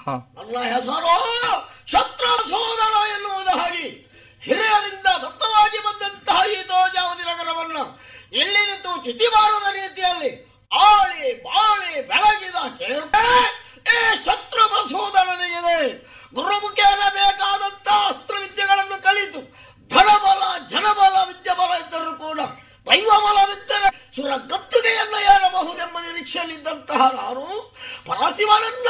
ಹಾ ನನ್ನ ಹೆಸರು ಶತ್ರು ಸೋದರ ಎನ್ನುವುದು ಹಾಗೆ ಹಿರಿಯರಿಂದ ದತ್ತವಾಗಿ ಬಂದಂತಹ ಈ ತೋಜಾವತಿ ನಗರವನ್ನ ಇಲ್ಲಿ ನಿಂತು ಚ್ಯುತಿಬಾರದ ರೀತಿಯಲ್ಲಿ ಆಳಿ ಬಾಳಿ ಬೆಳಗಿದ ಕೀರ್ತಿ ಈ ಶತ್ರು ಪ್ರಸೋದರನಿಗಿದೆ ಗುರುಮುಖೇನ ಬೇಕಾದಂತ ಅಸ್ತ್ರವಿದ್ಯೆಗಳನ್ನು ಕಲಿತು ಧನಬಲ ಜನಬಲ ವಿದ್ಯಬಲ ಇದ್ದರೂ ಕೂಡ ದೈವಬಲವಿದ್ದರೆ ಸುರ ಗದ್ದುಗೆಯನ್ನು ಏರಬಹುದೆಂಬ ನಿರೀಕ್ಷೆಯಲ್ಲಿದ್ದಂತಹ ನಾನು ಪರಶಿವನನ್ನು